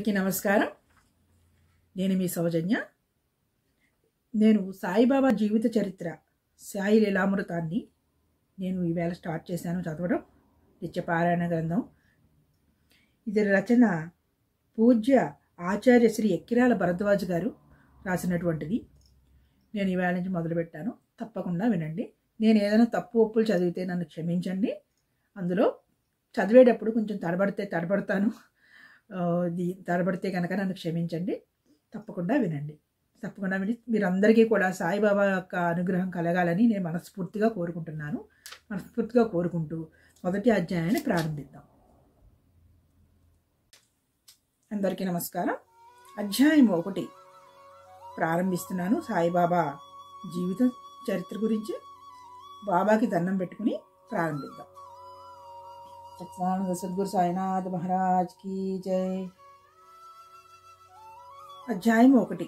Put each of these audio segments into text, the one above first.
అందరికీ నమస్కారం నేను మీ సౌజన్య నేను సాయిబాబా జీవిత చరిత్ర సాయి లీలామృతాన్ని నేను ఈవేళ స్టార్ట్ చేశాను చదవడం నిత్యపారాయణ గ్రంథం ఇది రచన పూజ్య ఆచార్య శ్రీ ఎక్కిరాల భరద్వాజ్ గారు రాసినటువంటిది నేను ఈవేళ నుంచి మొదలుపెట్టాను తప్పకుండా వినండి నేను ఏదైనా తప్పు ఒప్పులు చదివితే నన్ను క్షమించండి అందులో చదివేటప్పుడు కొంచెం తడబడితే తడబడతాను ఆ, ఇది తడబడితే కనుక నన్ను క్షమించండి తప్పకుండా వినండి తప్పకుండా విని మీరందరికీ కూడా సాయిబాబా యొక్క అనుగ్రహం కలగాలని నేను మనస్ఫూర్తిగా కోరుకుంటున్నాను మనస్ఫూర్తిగా కోరుకుంటూ మొదటి అధ్యాయాన్ని ప్రారంభిద్దాం అందరికీ నమస్కారం అధ్యాయం ఒకటి ప్రారంభిస్తున్నాను సాయిబాబా జీవిత చరిత్ర గురించి బాబాకి దండం పెట్టుకుని ప్రారంభిద్దాం సత్సానంద సద్గురు సాయినాథ్ మహారాజ్ కీ జై అధ్యాయం ఒకటి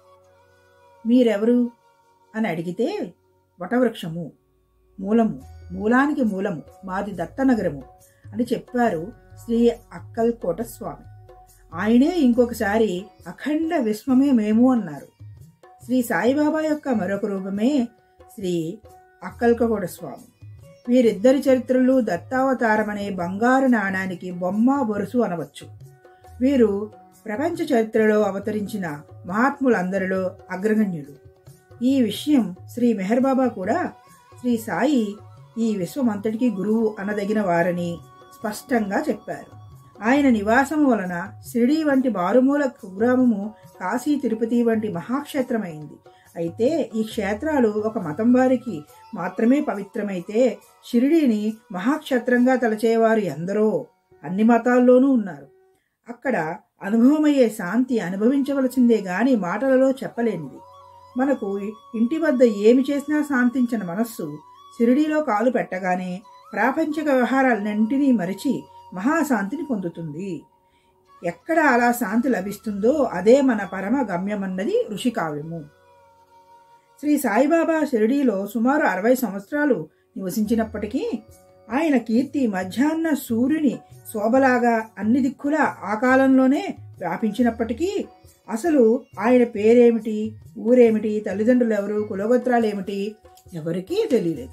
మీరెవరు అని అడిగితే వటవృక్షము మూలము మూలానికి మూలము మాది దత్తనగరము అని చెప్పారు శ్రీ అక్కల్కోట స్వామి ఆయనే ఇంకొకసారి అఖండ విశ్వమే మేము అన్నారు శ్రీ సాయిబాబా యొక్క మరొక రూపమే శ్రీ అక్కల్కోట స్వామి వీరిద్దరి చరిత్రలు దత్తావతారమనే బంగారు నాణానికి బొమ్మ బొరుసు అనవచ్చు వీరు ప్రపంచ చరిత్రలో అవతరించిన మహాత్ములందరిలో అగ్రగణ్యులు ఈ విషయం శ్రీ మెహర్ బాబా కూడా శ్రీ సాయి ఈ విశ్వమంతటికి గురువు అనదగిన వారని స్పష్టంగా చెప్పారు ఆయన నివాసం వలన షిరిడి వంటి మారుమూల కుగ్రామము కాశీ తిరుపతి వంటి మహాక్షేత్రమైంది అయితే ఈ క్షేత్రాలు ఒక మతం వారికి మాత్రమే పవిత్రమైతే షిరిడీని మహాక్షేత్రంగా తలచేవారు ఎందరో అన్ని మతాల్లోనూ ఉన్నారు అక్కడ అనుభవమయ్యే శాంతి అనుభవించవలసిందే గాని మాటలలో చెప్పలేనిది మనకు ఇంటి వద్ద ఏమి చేసినా శాంతించిన మనస్సు షిరిడీలో కాలు పెట్టగానే ప్రాపంచిక వ్యవహారాలన్నింటినీ మరిచి మహాశాంతిని పొందుతుంది ఎక్కడ అలా శాంతి లభిస్తుందో అదే మన పరమ గమ్యమన్నది ఋషికావ్యము శ్రీ సాయిబాబా షిరిడీలో సుమారు అరవై సంవత్సరాలు నివసించినప్పటికీ ఆయన కీర్తి మధ్యాహ్న సూర్యుని శోభలాగా అన్ని దిక్కులా ఆ కాలంలోనే వ్యాపించినప్పటికీ అసలు ఆయన పేరేమిటి ఊరేమిటి తల్లిదండ్రులు ఎవరు కులగోత్రాలేమిటి ఎవరికీ తెలియలేదు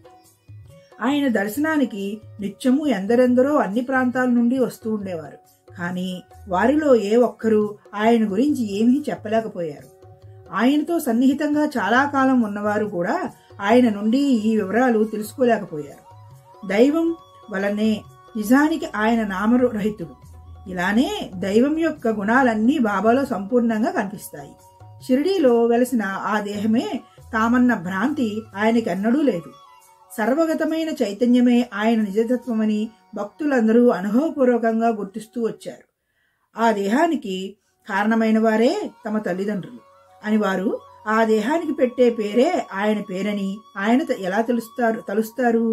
ఆయన దర్శనానికి నిత్యము ఎందరెందరో అన్ని ప్రాంతాల నుండి వస్తూ ఉండేవారు కానీ వారిలో ఏ ఒక్కరూ ఆయన గురించి ఏమీ చెప్పలేకపోయారు ఆయనతో సన్నిహితంగా చాలా కాలం ఉన్నవారు కూడా ఆయన నుండి ఈ వివరాలు తెలుసుకోలేకపోయారు దైవం వలనే నిజానికి ఆయన నామరహితుడు ఇలానే దైవం యొక్క గుణాలన్నీ బాబాలో సంపూర్ణంగా కనిపిస్తాయి షిరిడీలో వెలసిన ఆ దేహమే తామన్న భ్రాంతి ఆయనకెన్నడూ లేదు సర్వగతమైన చైతన్యమే ఆయన నిజతత్వమని భక్తులందరూ అనుభవపూర్వకంగా గుర్తిస్తూ వచ్చారు ఆ దేహానికి కారణమైన వారే తమ తల్లిదండ్రులు అని వారు ఆ దేహానికి పెట్టే పేరే ఆయన పేరని ఆయన త- ఎలా తెలుస్తారు తలుస్తారు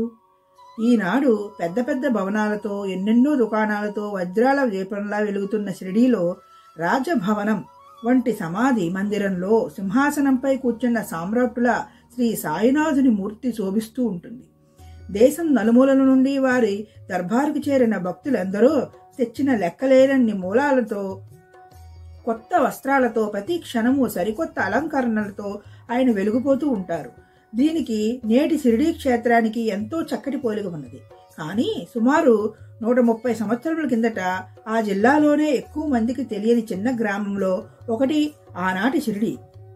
ఈనాడు పెద్ద పెద్ద భవనాలతో ఎన్నెన్నో దుకాణాలతో వజ్రాల దీపంలా వెలుగుతున్న షిరిడీలో రాజభవనం వంటి సమాధి మందిరంలో సింహాసనంపై కూర్చున్న సామ్రాట్టుల శ్రీ సాయినాథుని మూర్తి శోభిస్తూ ఉంటుంది దేశం నలుమూలల నుండి వారి దర్బారుకు చేరిన భక్తులందరూ తెచ్చిన లెక్కలేనన్ని మూలాలతో కొత్త వస్త్రాలతో ప్రతి క్షణము సరికొత్త అలంకరణలతో ఆయన వెలుగుపోతూ ఉంటారు దీనికి నేటి షిరిడీ క్షేత్రానికి ఎంతో చక్కటి పోలిక ఉన్నది కానీ సుమారు నూట ముప్పై సంవత్సరాల కిందట ఆ జిల్లాలోనే ఎక్కువ మందికి తెలియని చిన్న గ్రామంలో ఒకటి ఆనాటి షిరిడి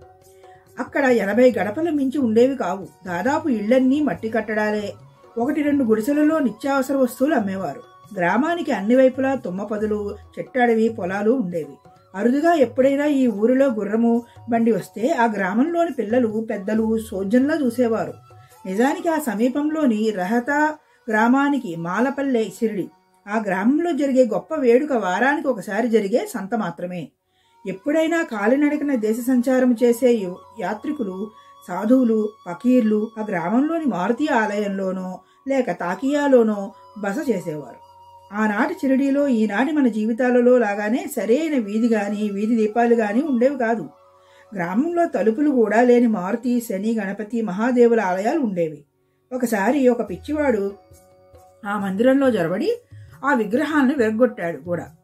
అక్కడ ఎనభై గడపల మించి ఉండేవి కావు దాదాపు ఇళ్లన్నీ మట్టి కట్టడాలే ఒకటి రెండు గుడిసెలలో నిత్యావసర వస్తువులు అమ్మేవారు గ్రామానికి అన్ని వైపులా తుమ్మపదులు చెట్టడవి పొలాలు ఉండేవి అరుదుగా ఎప్పుడైనా ఈ ఊరిలో గుర్రము బండి వస్తే ఆ గ్రామంలోని పిల్లలు పెద్దలు సోజంలా చూసేవారు నిజానికి ఆ సమీపంలోని రహత గ్రామానికి మాలపల్లె సిరిడి ఆ గ్రామంలో జరిగే గొప్ప వేడుక వారానికి ఒకసారి జరిగే సంత మాత్రమే ఎప్పుడైనా కాలినడకన దేశ సంచారం చేసే యు- యాత్రికులు సాధువులు ఫకీర్లు ఆ గ్రామంలోని మారుతి ఆలయంలోనో లేక తాకియాలోనో బస చేసేవారు ఆనాటి చిరుడిలో ఈనాటి మన జీవితాలలో లాగానే సరైన వీధి గాని వీధి దీపాలు గాని ఉండేవి కాదు గ్రామంలో తలుపులు కూడా లేని మారుతి శని గణపతి మహాదేవుల ఆలయాలు ఉండేవి ఒకసారి ఒక పిచ్చివాడు ఆ మందిరంలో జొరబడి ఆ విగ్రహాలను విరగొట్టాడు కూడా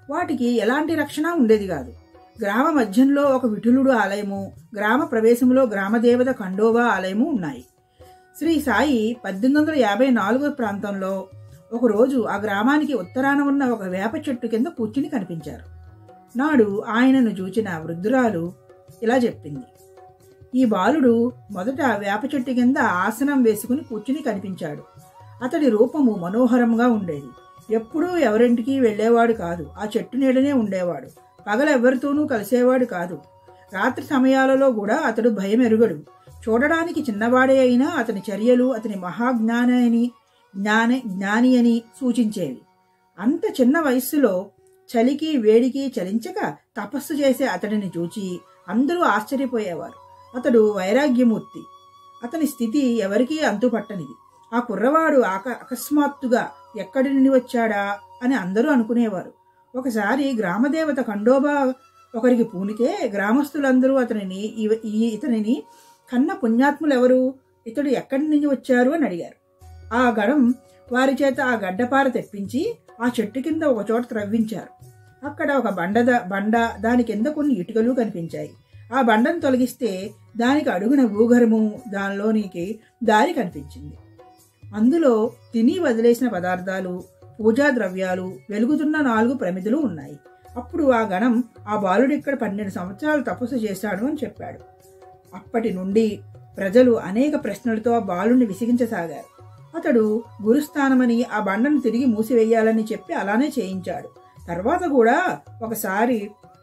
వాటికి ఎలాంటి రక్షణ ఉండేది కాదు గ్రామ మధ్యంలో ఒక విఠులుడు ఆలయము గ్రామ ప్రవేశంలో గ్రామదేవత ఖండోబా ఆలయము ఉన్నాయి శ్రీ సాయి పద్దెనిమిది వందల యాభై నాలుగో ప్రాంతంలో ఒకరోజు ఆ గ్రామానికి ఉత్తరాన ఉన్న ఒక వేప చెట్టు కింద కూర్చుని కనిపించారు నాడు ఆయనను చూచిన వృద్ధురాలు ఇలా చెప్పింది ఈ బాలుడు మొదట వేప చెట్టు కింద ఆసనం వేసుకుని కూర్చుని కనిపించాడు అతడి రూపము మనోహరంగా ఉండేది ఎప్పుడూ ఎవరింటికి వెళ్ళేవాడు కాదు ఆ చెట్టు నీడనే ఉండేవాడు పగలెవ్వరితోనూ కలిసేవాడు కాదు రాత్రి సమయాలలో కూడా అతడు భయం ఎరుగడు చూడడానికి చిన్నవాడే అయినా అతని చర్యలు అతని మహాజ్ఞాని అని జ్ఞాన జ్ఞాని అని సూచించేవి అంత చిన్న వయస్సులో చలికి వేడికి చలించక తపస్సు చేసే అతడిని చూచి అందరూ ఆశ్చర్యపోయేవారు అతడు వైరాగ్యమూర్తి అతని స్థితి ఎవరికీ అంతుపట్టనిది ఆ కుర్రవాడు ఆక అకస్మాత్తుగా ఎక్కడి నుండి వచ్చాడా అని అందరూ అనుకునేవారు ఒకసారి గ్రామదేవత ఖండోబా ఒకరికి పూనితే గ్రామస్తులందరూ అతనిని ఇవ- ఈ ఇతనిని కన్న పుణ్యాత్ములు ఎవరు ఇతడు ఎక్కడి నుంచి వచ్చారు అని అడిగారు ఆ గడం వారి చేత ఆ గడ్డపార తెప్పించి ఆ చెట్టు కింద ఒక చోట త్రవ్వించారు అక్కడ ఒక బండ ద- బండ దాని కింద కొన్ని ఇటుకలు కనిపించాయి ఆ బండను తొలగిస్తే దానికి అడుగున భూగర్భము దానిలోనికి దారి కనిపించింది అందులో తిని వదిలేసిన పదార్థాలు పూజా ద్రవ్యాలు వెలుగుతున్న నాలుగు ప్రమిదలు ఉన్నాయి అప్పుడు ఆ గణం ఆ బాలుడు ఇక్కడ పన్నెండు సంవత్సరాలు తపస్సు చేశాడు అని చెప్పాడు అప్పటి నుండి ప్రజలు అనేక ప్రశ్నలతో ఆ బాలుని విసిగించసాగారు అతడు గురుస్థానమని ఆ బండను తిరిగి మూసివేయాలని చెప్పి అలానే చేయించాడు తర్వాత కూడా ఒకసారి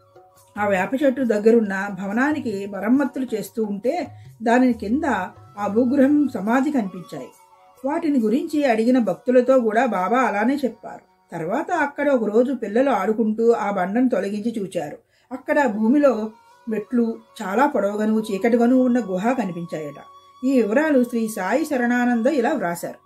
ఆ వేప చెట్టు దగ్గరున్న భవనానికి మరమ్మతులు చేస్తూ ఉంటే దాని కింద ఆ భూగృహం సమాధి కనిపించాయి వాటిని గురించి అడిగిన భక్తులతో కూడా బాబా అలానే చెప్పారు తర్వాత అక్కడ ఒక రోజు పిల్లలు ఆడుకుంటూ ఆ బండను తొలగించి చూచారు అక్కడ భూమిలో మెట్లు చాలా పొడవుగాను చీకటిగాను ఉన్న గుహ కనిపించాయట ఈ వివరాలు శ్రీ సాయి శరణానంద ఇలా వ్రాశారు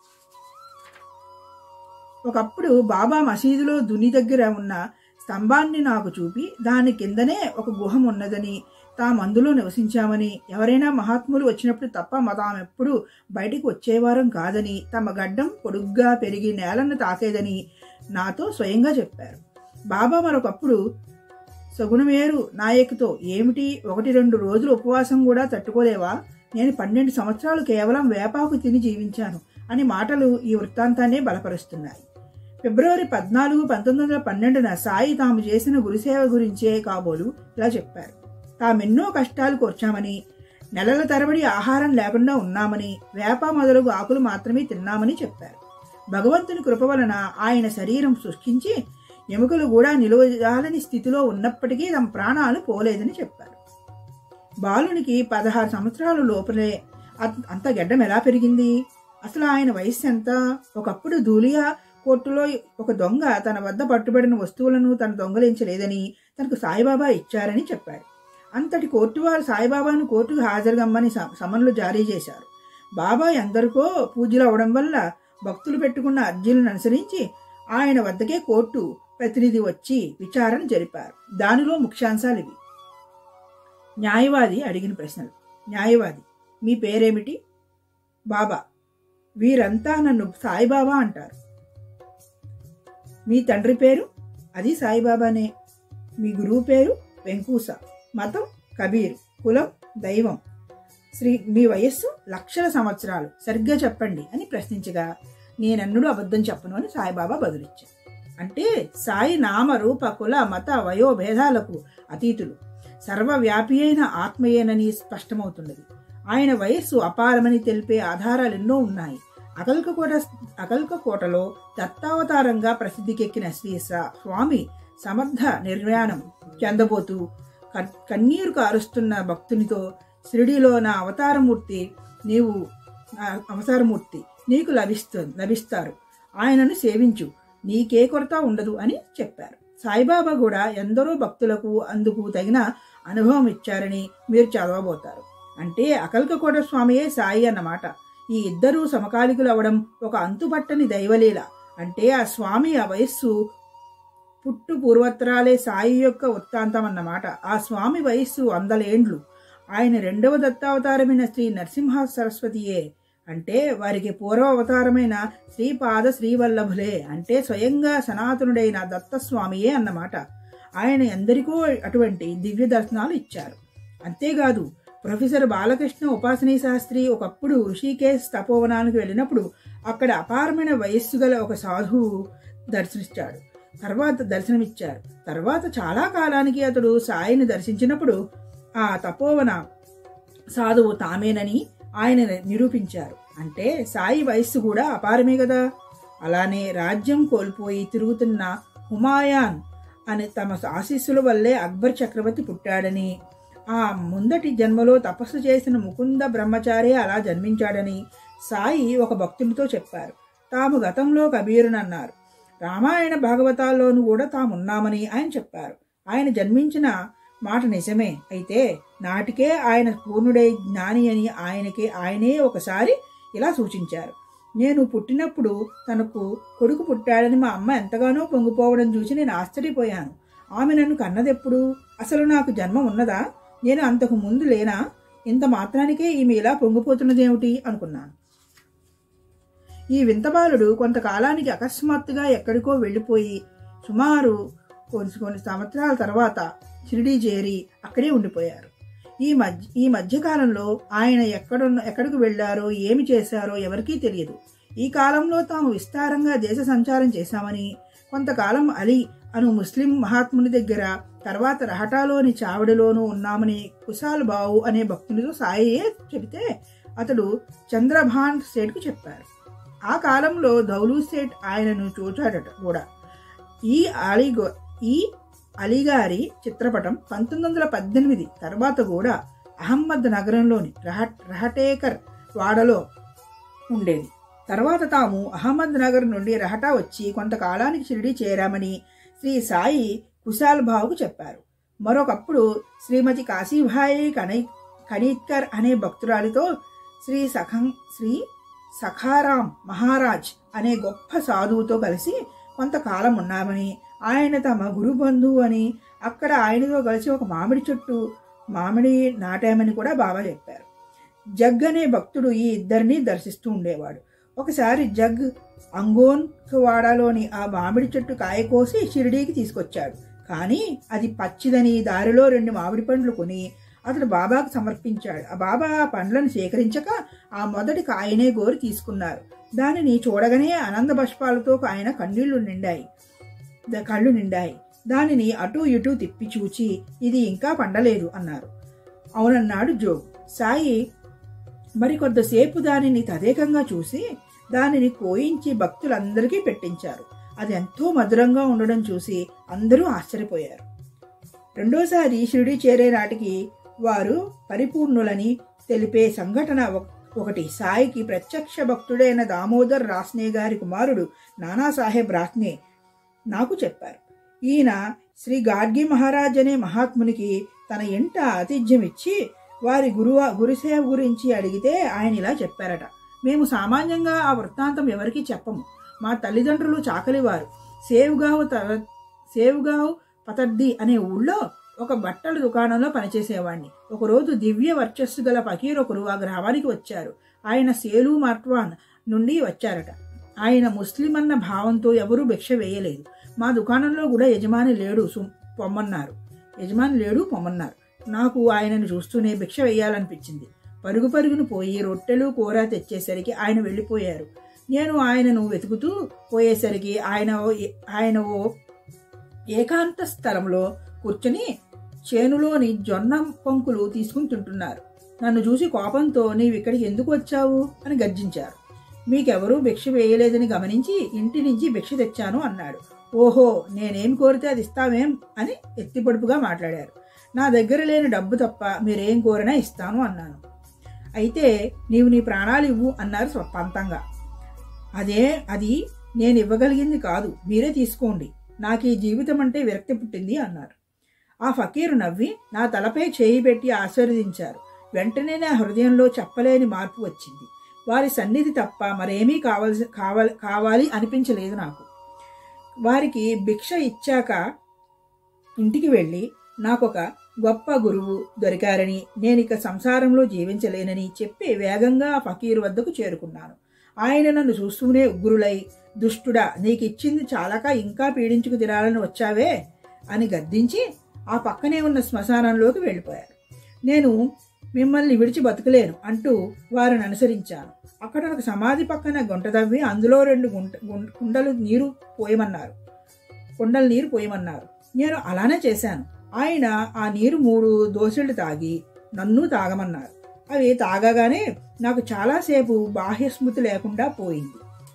ఒకప్పుడు బాబా మసీదులో దుని దగ్గర ఉన్న స్తంభాన్ని నాకు చూపి దాని కిందనే ఒక గుహం ఉన్నదని తాము అందులో నివసించామని ఎవరైనా మహాత్ములు వచ్చినప్పుడు తప్ప మ- తామెప్పుడు బయటికి వచ్చేవారం కాదని తమ గడ్డం పొడుగ్గా పెరిగి నేలను తాకేదని నాతో స్వయంగా చెప్పారు బాబా మరొకప్పుడు సగుణమేరు నాయకుతో ఏమిటి ఒకటి రెండు రోజులు ఉపవాసం కూడా తట్టుకోలేవా నేను పన్నెండు సంవత్సరాలు కేవలం వేపాకు తిని జీవించాను అని మాటలు ఈ వృత్తాంతాన్నే బలపరుస్తున్నాయి ఫిబ్రవరి పద్నాలుగు పంతొమ్మిది వందల పన్నెండున సాయి తాము చేసిన గురుసేవ గురించే కాబోలు ఇలా చెప్పారు తామెన్నో కష్టాలు కోర్చామని నెలల తరబడి ఆహారం లేకుండా ఉన్నామని వేప మొదలగు ఆకులు మాత్రమే తిన్నామని చెప్పారు భగవంతుని కృప వలన ఆయన శరీరం సృష్టించి ఎముకలు కూడా నిలువజాలని స్థితిలో ఉన్నప్పటికీ తమ ప్రాణాలు పోలేదని చెప్పారు బాలునికి పదహారు సంవత్సరాల లోపలే అత- అంత గడ్డం ఎలా పెరిగింది అసలు ఆయన వయస్సు ఎంత ఒకప్పుడు ధూలియా కోర్టులో ఒక దొంగ తన వద్ద పట్టుబడిన వస్తువులను తన దొంగలించలేదని తనకు సాయిబాబా ఇచ్చారని చెప్పాడు అంతటి కోర్టు వారు సాయిబాబాను కోర్టుకు హాజరుగమ్మని స- సమన్లు జారీ చేశారు బాబా ఎందరికో పూజలు అవడం వల్ల భక్తులు పెట్టుకున్న అర్జీలను అనుసరించి ఆయన వద్దకే కోర్టు ప్రతినిధి వచ్చి విచారణ జరిపారు దానిలో ముఖ్యాంశాలు ఇవి న్యాయవాది అడిగిన ప్రశ్నలు న్యాయవాది మీ పేరేమిటి బాబా వీరంతా నన్ను సాయిబాబా అంటారు మీ తండ్రి పేరు అది సాయిబాబానే మీ గురువు పేరు వెంకూస మతం కబీర్ కులం దైవం శ్రీ మీ వయస్సు లక్షల సంవత్సరాలు సరిగ్గా చెప్పండి అని ప్రశ్నించగా నేనన్నుడు అబద్ధం చెప్పను అని సాయిబాబా బదులిచ్చారు అంటే సాయి నామ రూప కుల మత వయోభేదాలకు అతీతులు సర్వవ్యాపి అయిన ఆత్మయేనని స్పష్టమవుతున్నది ఆయన వయస్సు అపారమని తెలిపే ఆధారాలు ఎన్నో ఉన్నాయి అకల్కకోట అకల్కకోటలో దత్తావతారంగా ప్రసిద్ధికెక్కిన శ్రీ సా- స్వామి సమర్థ నిర్యాణం చెందబోతూ కన్- కన్నీరు కారుస్తున్న భక్తునితో షిరిడిలో నా అవతారమూర్తి నీవు నా అవతారమూర్తి నీకు లభిస్తు లభిస్తారు ఆయనను సేవించు నీకే కొరత ఉండదు అని చెప్పారు సాయిబాబా కూడా ఎందరో భక్తులకు అందుకు తగిన అనుభవం ఇచ్చారని మీరు చదవబోతారు అంటే అకల్కకోట స్వామియే సాయి అన్నమాట ఈ ఇద్దరూ సమకాలికులు అవడం ఒక అంతుపట్టని దైవలీల అంటే ఆ స్వామి ఆ వయస్సు పుట్టు పూర్వత్రాలే సాయి యొక్క వృత్తాంతం అన్నమాట ఆ స్వామి వయస్సు వందలేండ్లు ఆయన రెండవ దత్తావతారమైన శ్రీ నరసింహ సరస్వతియే అంటే వారికి పూర్వ అవతారమైన శ్రీపాద శ్రీవల్లభులే అంటే స్వయంగా సనాతనుడైన దత్తస్వామియే అన్నమాట ఆయన ఎందరికో అటువంటి దివ్య దర్శనాలు ఇచ్చారు అంతేకాదు ప్రొఫెసర్ బాలకృష్ణ ఉపాసనీ శాస్త్రి ఒకప్పుడు ఋషికేశ్ తపోవనానికి వెళ్ళినప్పుడు అక్కడ అపారమైన వయస్సు గల ఒక సాధువు దర్శనిచ్చాడు తర్వాత దర్శనమిచ్చారు తర్వాత చాలా కాలానికి అతడు సాయిని దర్శించినప్పుడు ఆ తపోవన సాధువు తామేనని ఆయన నిరూపించారు అంటే సాయి వయస్సు కూడా అపారమే కదా అలానే రాజ్యం కోల్పోయి తిరుగుతున్న హుమాయాన్ అని తమ ఆశీస్సుల వల్లే అక్బర్ చక్రవర్తి పుట్టాడని ఆ ముందటి జన్మలో తపస్సు చేసిన ముకుంద బ్రహ్మచారి అలా జన్మించాడని సాయి ఒక భక్తుడితో చెప్పారు తాము గతంలో కబీరునన్నారు రామాయణ భాగవతాల్లోనూ కూడా తామున్నామని ఆయన చెప్పారు ఆయన జన్మించిన మాట నిజమే అయితే నాటికే ఆయన పూర్ణుడై జ్ఞాని అని ఆయనకి ఆయనే ఒకసారి ఇలా సూచించారు నేను పుట్టినప్పుడు తనకు కొడుకు పుట్టాడని మా అమ్మ ఎంతగానో పొంగిపోవడం చూసి నేను ఆశ్చర్యపోయాను ఆమె నన్ను కన్నదెప్పుడు అసలు నాకు జన్మ ఉన్నదా నేను అంతకు ముందు లేనా ఇంత మాత్రానికే ఈమె ఇలా పొంగిపోతున్నదేమిటి అనుకున్నాను ఈ వింతబాలుడు కొంతకాలానికి అకస్మాత్తుగా ఎక్కడికో వెళ్ళిపోయి సుమారు కొన్ని కొన్ని సంవత్సరాల తర్వాత షిరిడీ చేరి అక్కడే ఉండిపోయారు ఈ మధ్య ఈ మధ్యకాలంలో ఆయన ఎక్కడ ఎక్కడికి వెళ్ళారో ఏమి చేశారో ఎవరికీ తెలియదు ఈ కాలంలో తాము విస్తారంగా దేశ సంచారం చేశామని కొంతకాలం అలీ అను ముస్లిం మహాత్ముని దగ్గర తర్వాత రహటాలోని చావడిలోనూ ఉన్నామని కుశాల్ బావు అనే భక్తునితో సాయే చెబితే అతడు చంద్రభాన్ సేట్కు చెప్పారు ఆ కాలంలో దౌలు సేట్ ఆయనను చూచాడట కూడా ఈ అలీగో ఈ అలీగారి చిత్రపటం పంతొమ్మిది వందల పద్దెనిమిది తర్వాత కూడా అహ్మద్ నగరంలోని రహ రహటేకర్ వాడలో ఉండేది తర్వాత తాము అహ్మద్ నగర్ నుండి రహటా వచ్చి కొంతకాలానికి షిరిడి చేరామని శ్రీ సాయి కుశాల్ భావుకు చెప్పారు మరొకప్పుడు శ్రీమతి కాశీభాయి కనై కనీత్కర్ అనే భక్తురాలితో శ్రీ సఖం శ్రీ సఖారాం మహారాజ్ అనే గొప్ప సాధువుతో కలిసి కొంతకాలం ఉన్నామని ఆయన తమ గురు బంధువు అని అక్కడ ఆయనతో కలిసి ఒక మామిడి చెట్టు మామిడి నాటామని కూడా బాబా చెప్పారు జగ్ అనే భక్తుడు ఈ ఇద్దరిని దర్శిస్తూ ఉండేవాడు ఒకసారి జగ్ అంగోన్ వాడాలోని ఆ మామిడి చెట్టు కాయ కోసి షిరిడీకి తీసుకొచ్చాడు కానీ అది పచ్చిదని దారిలో రెండు మామిడి పండ్లు కొని అతడు బాబాకు సమర్పించాడు ఆ బాబా ఆ పండ్లను సేకరించక ఆ మొదటి కాయనే గోరి తీసుకున్నారు దానిని చూడగానే ఆనంద బష్పాలతో ఆయన కన్నీళ్లు నిండాయి ద- కళ్ళు నిండాయి దానిని అటూ ఇటూ తిప్పి చూచి ఇది ఇంకా పండలేదు అన్నారు అవునన్నాడు జోగ్ సాయి మరికొద్దిసేపు దానిని తదేకంగా చూసి దానిని కోయించి భక్తులందరికీ పెట్టించారు అది ఎంతో మధురంగా ఉండడం చూసి అందరూ ఆశ్చర్యపోయారు రెండోసారి షిరిడి చేరే నాటికి వారు పరిపూర్ణులని తెలిపే సంఘటన ఒక- ఒకటి సాయికి ప్రత్యక్ష భక్తుడైన దామోదర్ రాస్నే గారి కుమారుడు నానాసాహెబ్ రాస్నే నాకు చెప్పారు ఈయన శ్రీ గాడ్గి మహారాజ్ అనే మహాత్మునికి తన ఎంట ఆతిథ్యం ఇచ్చి వారి గురువ గురుసేవ గురించి అడిగితే ఆయన ఇలా చెప్పారట మేము సామాన్యంగా ఆ వృత్తాంతం ఎవరికీ చెప్పము మా తల్లిదండ్రులు చాకలివారు సేవుగావు త సేవుగావు పతర్ది అనే ఊళ్ళో ఒక బట్టల దుకాణంలో పనిచేసేవాణ్ణి ఒకరోజు దివ్య వర్చస్సు గల ఫకీర్ ఒకరు ఆ గ్రామానికి వచ్చారు ఆయన సేలు మార్ట్వాన్ నుండి వచ్చారట ఆయన ముస్లిం అన్న భావంతో ఎవరూ భిక్ష వేయలేదు మా దుకాణంలో కూడా యజమాని లేడు సు- పొమ్మన్నారు యజమాని లేడు పొమ్మన్నారు నాకు ఆయనను చూస్తూనే భిక్ష వేయాలనిపించింది పరుగు పరుగును పోయి రొట్టెలు కూర తెచ్చేసరికి ఆయన వెళ్ళిపోయారు నేను ఆయనను వెతుకుతూ పోయేసరికి ఆయన ఓ- ఆయన ఓ ఏకాంత స్థలంలో కూర్చుని చేనులోని జొన్న పంకులు తీసుకుని తింటున్నారు నన్ను చూసి కోపంతో నీవు ఇక్కడికి ఎందుకు వచ్చావు అని గర్జించారు మీకెవరూ భిక్ష వేయలేదని గమనించి ఇంటి నుంచి భిక్ష తెచ్చాను అన్నాడు ఓహో నేనేం కోరితే అది ఇస్తావేం అని ఎత్తిపడుపుగా మాట్లాడారు నా దగ్గర లేని డబ్బు తప్ప మీరేం కోరినా ఇస్తాను అన్నాను అయితే నీవు నీ ప్రాణాలు ఇవ్వు అన్నారు స్వపంతంగా అదే అది నేను ఇవ్వగలిగింది కాదు మీరే తీసుకోండి నాకు ఈ జీవితం అంటే విరక్తి పుట్టింది అన్నారు ఆ ఫకీరు నవ్వి నా తలపై చేయి పెట్టి ఆశీర్వదించారు వెంటనే నా హృదయంలో చెప్పలేని మార్పు వచ్చింది వారి సన్నిధి తప్ప మరేమీ కావాల్సి కావాలి కావాలి అనిపించలేదు నాకు వారికి భిక్ష ఇచ్చాక ఇంటికి వెళ్ళి నాకొక గొప్ప గురువు దొరికారని నేనిక సంసారంలో జీవించలేనని చెప్పి వేగంగా ఆ ఫకీరు వద్దకు చేరుకున్నాను ఆయన నన్ను చూస్తూనే ఉగ్రులై దుష్టుడా నీకిచ్చింది చాలక ఇంకా పీడించుకు తినాలని వచ్చావే అని గద్దించి ఆ పక్కనే ఉన్న శ్మశానంలోకి వెళ్ళిపోయారు నేను మిమ్మల్ని విడిచి బతకలేను అంటూ వారిని అనుసరించాను అక్కడ ఒక సమాధి పక్కన గుంట తవ్వి అందులో రెండు గుంట గుం- కుండలు నీరు పోయమన్నారు కుండలు నీరు పోయమన్నారు నేను అలానే చేశాను ఆయన ఆ నీరు మూడు దోసెళ్ళు తాగి నన్ను తాగమన్నారు అవి తాగగానే నాకు చాలాసేపు బాహ్య స్మృతి లేకుండా పోయింది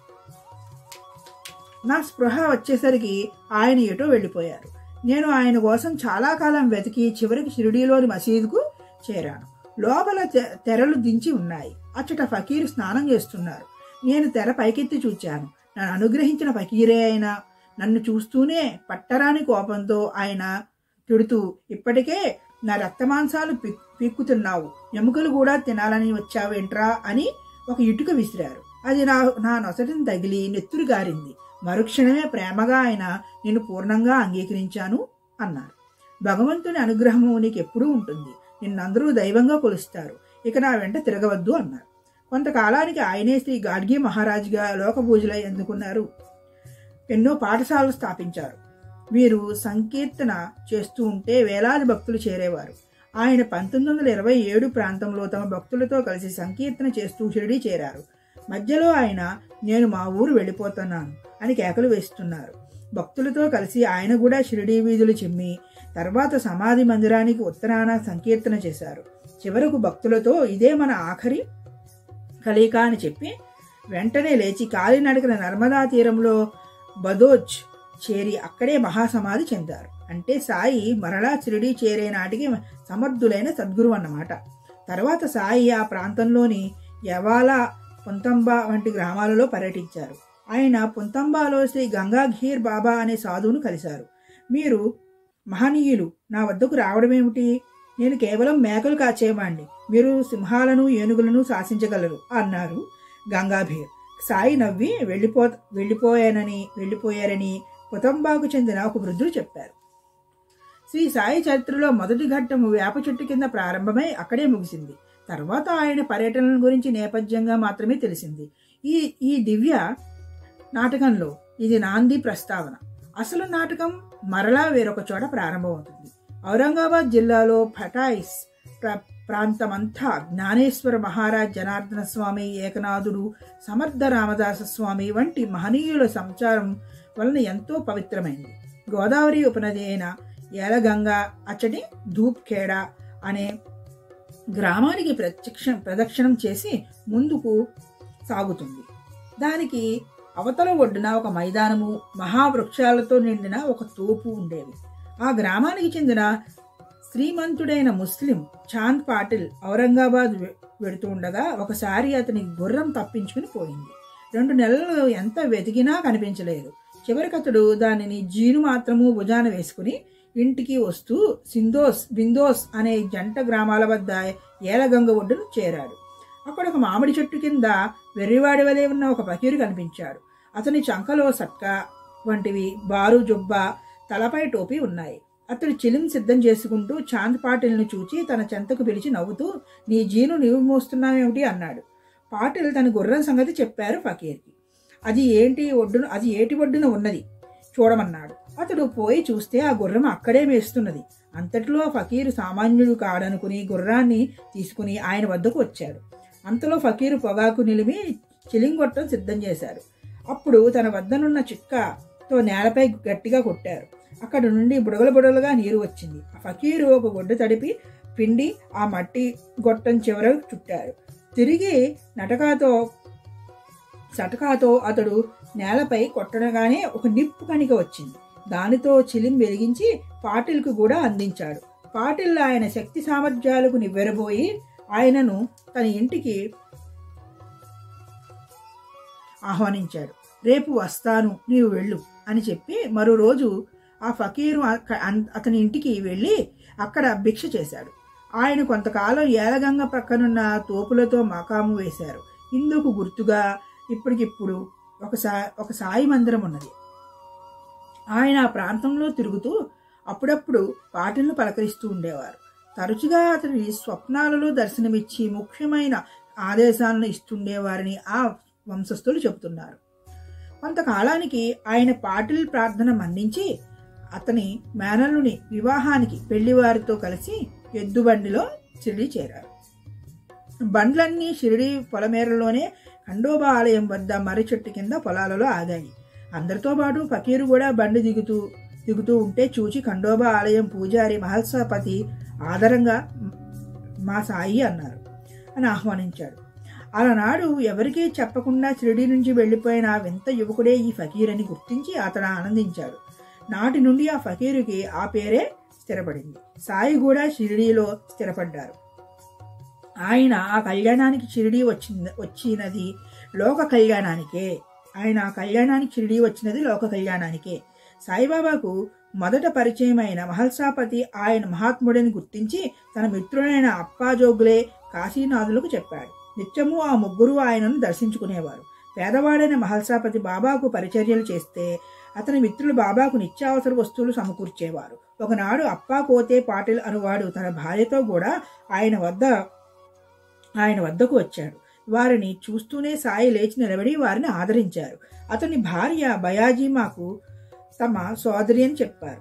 నా స్పృహ వచ్చేసరికి ఆయన ఎటో వెళ్ళిపోయారు నేను ఆయన కోసం చాలా కాలం వెతికి చివరికి షిరిడీలోని మసీదుకు చేరాను లోపల తె- తెరలు దించి ఉన్నాయి అచ్చట ఫకీరు స్నానం చేస్తున్నారు నేను తెర పైకెత్తి చూచాను నన్ను అనుగ్రహించిన ఫకీరే అయినా నన్ను చూస్తూనే పట్టరాని కోపంతో ఆయన తిడుతూ ఇప్పటికే నా రక్తమాంసాలు పిక్ పీక్కుతున్నావు ఎముకలు కూడా తినాలని వచ్చావేంట్రా అని ఒక ఇటుక విసిరారు అది నా నా నొసటిని తగిలి నెత్తురు గారింది మరుక్షణమే ప్రేమగా ఆయన నేను పూర్ణంగా అంగీకరించాను అన్నారు భగవంతుని అనుగ్రహము నీకు ఎప్పుడూ ఉంటుంది నిన్నందరూ దైవంగా కొలుస్తారు ఇక నా వెంట తిరగవద్దు అన్నారు కొంతకాలానికి ఆయనే శ్రీ గాడ్గి మహారాజుగా లోక పూజలై అందుకున్నారు ఎన్నో పాఠశాలలు స్థాపించారు వీరు సంకీర్తన చేస్తూ ఉంటే వేలాది భక్తులు చేరేవారు ఆయన పంతొమ్మిది వందల ఇరవై ఏడు ప్రాంతంలో తమ భక్తులతో కలిసి సంకీర్తన చేస్తూ షిరిడీ చేరారు మధ్యలో ఆయన నేను మా ఊరు వెళ్ళిపోతున్నాను అని కేకలు వేస్తున్నారు భక్తులతో కలిసి ఆయన కూడా షిరిడీ వీధులు చిమ్మి తర్వాత సమాధి మందిరానికి ఉత్తరాన సంకీర్తన చేశారు చివరకు భక్తులతో ఇదే మన ఆఖరి కలీక అని చెప్పి వెంటనే లేచి కాలినడకన నర్మదా తీరంలో బదోచ్ చేరి అక్కడే మహాసమాధి చెందారు అంటే సాయి మరలా షిరిడీ చేరే నాటికి సమర్థులైన సద్గురు అన్నమాట తర్వాత సాయి ఆ ప్రాంతంలోని యవాలా పుంతంబా వంటి గ్రామాలలో పర్యటించారు ఆయన పుంతంబాలో శ్రీ గంగాఘీర్ బాబా అనే సాధువును కలిశారు మీరు మహనీయులు నా వద్దకు రావడమేమిటి నేను కేవలం మేకలు కాచేవాణ్ణి మీరు సింహాలను ఏనుగులను శాసించగలరు అన్నారు గంగాభీర్ సాయి నవ్వి వెళ్ళిపో వెళ్ళిపోయానని వెళ్ళిపోయారని కుతంబాకు చెందిన ఒక వృద్ధుడు చెప్పారు శ్రీ సాయి చరిత్రలో మొదటి ఘట్టము వేప చెట్టు కింద ప్రారంభమై అక్కడే ముగిసింది తర్వాత ఆయన పర్యటనల గురించి నేపథ్యంగా మాత్రమే తెలిసింది ఈ ఈ దివ్య నాటకంలో ఇది నాంది ప్రస్తావన అసలు నాటకం మరలా వేరొక చోట ప్రారంభమవుతుంది ఔరంగాబాద్ జిల్లాలో ఫటాయిస్ ప్ర- ప్రాంతమంతా జ్ఞానేశ్వర మహారాజ్ జనార్దన స్వామి ఏకనాథుడు సమర్థ రామదాస స్వామి వంటి మహనీయుల సంచారం వలన ఎంతో పవిత్రమైంది గోదావరి ఉపనది అయిన ఏలగంగ అచ్చటి ధూప్ ఖేడ అనే గ్రామానికి ప్రత్యక్ష ప్రదక్షిణం చేసి ముందుకు సాగుతుంది దానికి అవతల ఒడ్డున ఒక మైదానము మహావృక్షాలతో నిండిన ఒక తోపు ఉండేవి ఆ గ్రామానికి చెందిన శ్రీమంతుడైన ముస్లిం చాంద్ పాటిల్ ఔరంగాబాద్ వె- వెడుతూ ఉండగా ఒకసారి అతని గుర్రం తప్పించుకుని పోయింది రెండు నెలలు ఎంత వెతికినా కనిపించలేదు చివరికి అతడు దానిని జీను మాత్రము భుజాన వేసుకుని ఇంటికి వస్తూ సిందోస్ బిందోస్ అనే జంట గ్రామాల వద్ద ఏలగంగ ఒడ్డును చేరాడు అక్కడ ఒక మామిడి చెట్టు కింద వెర్రివాడి వలె ఉన్న ఒక పకీరు కనిపించాడు అతని చంకలో సట్కా వంటివి బారు జుబ్బ తలపై టోపీ ఉన్నాయి అతడు చిలిం సిద్ధం చేసుకుంటూ చాంద్ పాటిల్ను చూచి తన చెంతకు పిలిచి నవ్వుతూ నీ జీను నీవు మోస్తున్నావేమిటి అన్నాడు పాటిల్ తన గుర్రం సంగతి చెప్పారు ఫకీర్కి అది ఏంటి ఒడ్డున అది ఏటి ఒడ్డున ఉన్నది చూడమన్నాడు అతడు పోయి చూస్తే ఆ గుర్రం అక్కడే మేస్తున్నది అంతటిలో ఫకీరు సామాన్యుడు కాడనుకుని గుర్రాన్ని తీసుకుని ఆయన వద్దకు వచ్చాడు అంతలో ఫకీరు పొగాకు నిలిమి చిలింగొట్టం సిద్ధం చేశాడు అప్పుడు తన వద్దనున్న చిక్కతో నేలపై గట్టిగా కొట్టారు అక్కడ నుండి బుడగలు బుడగలుగా నీరు వచ్చింది ఆ ఫకీరు ఒక గుడ్డ తడిపి పిండి ఆ మట్టి గొట్టం చివర చుట్టారు తిరిగి నటకాతో సటకాతో అతడు నేలపై కొట్టడగానే ఒక నిప్పు కణిక వచ్చింది దానితో చిలిం వెలిగించి పాటిల్కు కూడా అందించాడు పాటిల్ ఆయన శక్తి సామర్థ్యాలకు నివ్వెరబోయి ఆయనను తన ఇంటికి ఆహ్వానించాడు రేపు వస్తాను నీవు వెళ్ళు అని చెప్పి మరో రోజు ఆ ఫకీరు అక- అన్- అతని ఇంటికి వెళ్ళి అక్కడ భిక్ష చేశాడు ఆయన కొంతకాలం ఏలగంగ ప్రక్కనున్న తోపులతో మకాము వేశారు ఇందుకు గుర్తుగా ఇప్పటికిప్పుడు ఒక సా ఒక సాయి మందిరం ఉన్నది ఆయన ఆ ప్రాంతంలో తిరుగుతూ అప్పుడప్పుడు పాటిల్ను పలకరిస్తూ ఉండేవారు తరచుగా అతని స్వప్నాలలో దర్శనమిచ్చి ముఖ్యమైన ఆదేశాలను ఇస్తుండేవారని ఆ వంశస్థులు చెబుతున్నారు కొంతకాలానికి ఆయన పాటిల్ ప్రార్థన మన్నించి అతని మేనల్లుని వివాహానికి పెళ్లివారితో కలిసి ఎద్దుబండిలో షిరిడి చేరారు బండ్లన్నీ షిరిడి పొలమేరలోనే ఖండోబా ఆలయం వద్ద మర్రి చెట్టు కింద పొలాలలో ఆగాయి అందరితో పాటు ఫకీరు కూడా బండి దిగుతూ దిగుతూ ఉంటే చూచి ఖండోబా ఆలయం పూజారి మహల్సాపతి ఆదరంగా మా సాయి అన్నారు అని ఆహ్వానించాడు అలనాడు ఎవరికీ చెప్పకుండా షిరిడి నుంచి వెళ్ళిపోయిన ఆ వింత యువకుడే ఈ ఫకీర్ అని గుర్తించి అతడు ఆనందించాడు నాటి నుండి ఆ ఫకీరుకి ఆ పేరే స్థిరపడింది సాయి కూడా షిరిడీలో స్థిరపడ్డారు ఆయన ఆ కళ్యాణానికి షిరిడి వచ్చింది వచ్చినది లోక కళ్యాణానికే ఆయన ఆ కళ్యాణానికి షిరిడి వచ్చినది లోక కళ్యాణానికే సాయిబాబాకు మొదట పరిచయమైన మహల్సాపతి ఆయన మహాత్ముడని గుర్తించి తన మిత్రుడైన అప్పాజోగులే కాశీనాథులకు చెప్పాడు నిత్యము ఆ ముగ్గురు ఆయనను దర్శించుకునేవారు పేదవాడైన మహల్సాపతి బాబాకు పరిచర్యలు చేస్తే అతని మిత్రులు బాబాకు నిత్యావసర వస్తువులు సమకూర్చేవారు ఒకనాడు అప్పా కోతే పాటిల్ అనువాడు తన భార్యతో కూడా ఆయన వద్ద ఆయన వద్దకు వచ్చాడు వారిని చూస్తూనే సాయి లేచి నిలబడి వారిని ఆదరించారు అతని భార్య బయాజీమాకు తమ సోదరి అని చెప్పారు